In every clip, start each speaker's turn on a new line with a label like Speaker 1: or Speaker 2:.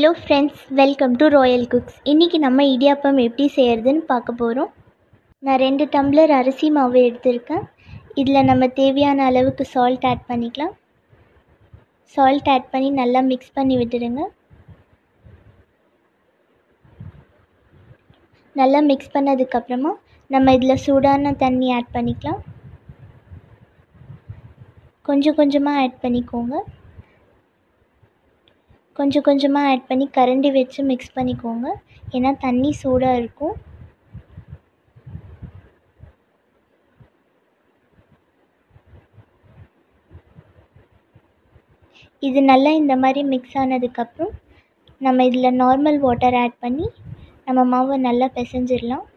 Speaker 1: hello friends welcome to Royal Cooks இன்றைக்கி நம்ம இடியாப்பம் எப்படி செய்கிறதுன்னு பார்க்க போகிறோம் நான் ரெண்டு டம்ளர் அரிசி மாவு எடுத்திருக்கேன் இதில் நம்ம தேவையான அளவுக்கு சால்ட் ஆட் பண்ணிக்கலாம் சால்ட் ஆட் பண்ணி நல்லா மிக்ஸ் பண்ணி விட்டுடுங்க நல்லா மிக்ஸ் பண்ணதுக்கப்புறமா நம்ம இதில் சூடான தண்ணி ஆட் பண்ணிக்கலாம் கொஞ்சம் கொஞ்சமாக ஆட் பண்ணிக்கோங்க கொஞ்சம் கொஞ்சமாக ஆட் பண்ணி கரண்டி வச்சு மிக்ஸ் பண்ணிக்கோங்க ஏன்னா தண்ணி சூடாக இருக்கும் இது நல்லா இந்த மாதிரி மிக்ஸ் ஆனதுக்கப்புறம் நம்ம இதில் நார்மல் வாட்டர் ஆட் பண்ணி நம்ம மாவை நல்லா பிசைஞ்சிடலாம்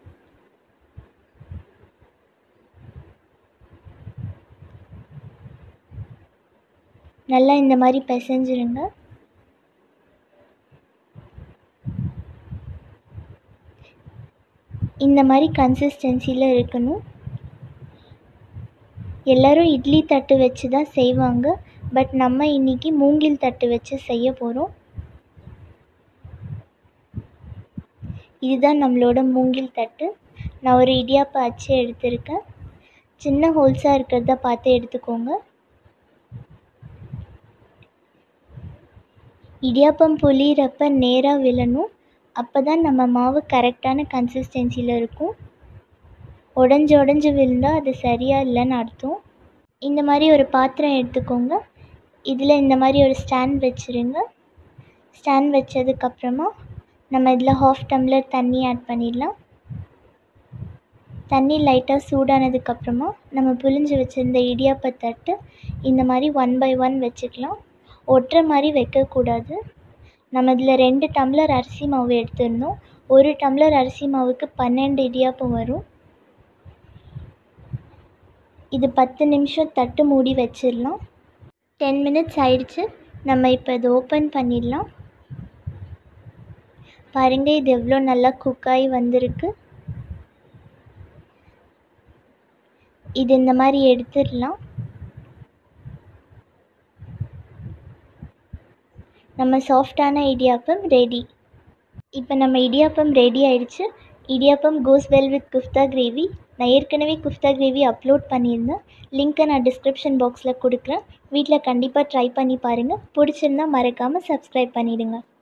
Speaker 1: நல்லா இந்த மாதிரி பிசைஞ்சிருங்க இந்த மாதிரி கன்சிஸ்டன்சியில் இருக்கணும் எல்லோரும் இட்லி தட்டு வச்சு தான் செய்வாங்க பட் நம்ம இன்றைக்கி மூங்கில் தட்டு வச்சு செய்ய போகிறோம் இதுதான் நம்மளோட மூங்கில் தட்டு நான் ஒரு இடியாப்ப அச்சு எடுத்திருக்கேன் சின்ன ஹோல்ஸாக இருக்கிறத பார்த்து எடுத்துக்கோங்க இடியாப்பம் புளியிறப்ப நேராக விழணும் அப்போ தான் நம்ம மாவு கரெக்டான கன்சிஸ்டன்சியில் இருக்கும் உடஞ்சி உடஞ்சி விழுந்தால் அது சரியாக இல்லைன்னு அர்த்தம் இந்த மாதிரி ஒரு பாத்திரம் எடுத்துக்கோங்க இதில் இந்த மாதிரி ஒரு ஸ்டாண்ட் வச்சுருங்க ஸ்டாண்ட் வச்சதுக்கப்புறமா நம்ம இதில் ஹாஃப் டம்ளர் தண்ணி ஆட் பண்ணிடலாம் தண்ணி லைட்டாக சூடானதுக்கப்புறமா நம்ம புழிஞ்சு வச்சுருந்த இடியாப்ப தட்டு இந்த மாதிரி ஒன் பை ஒன் வச்சுக்கலாம் ஒட்டுற மாதிரி வைக்கக்கூடாது நம்ம இதில் ரெண்டு டம்ளர் அரிசி மாவு எடுத்திருந்தோம் ஒரு டம்ளர் அரிசி மாவுக்கு பன்னெண்டு இடியாப்பம் வரும் இது பத்து நிமிஷம் தட்டு மூடி வச்சிடலாம் டென் மினிட்ஸ் ஆயிடுச்சு நம்ம இப்போ இதை ஓப்பன் பண்ணிடலாம் பாருங்கள் இது எவ்வளோ நல்லா குக்காகி வந்திருக்கு இது இந்த மாதிரி எடுத்துடலாம் நம்ம சாஃப்டான இடியாப்பம் ரெடி இப்போ நம்ம இடியாப்பம் ரெடி ஆயிடுச்சு idiyappam goes well with kofta gravy நான் ஏற்கனவே குஃப்தா கிரேவி அப்லோட் பண்ணியிருந்தேன் லிங்க்கை நான் டிஸ்கிரிப்ஷன் பாக்ஸில் கொடுக்குறேன் வீட்டில் கண்டிப்பாக ட்ரை பண்ணி பாருங்கள் பிடிச்சிருந்தா மறக்காமல் சப்ஸ்கிரைப் பண்ணிவிடுங்க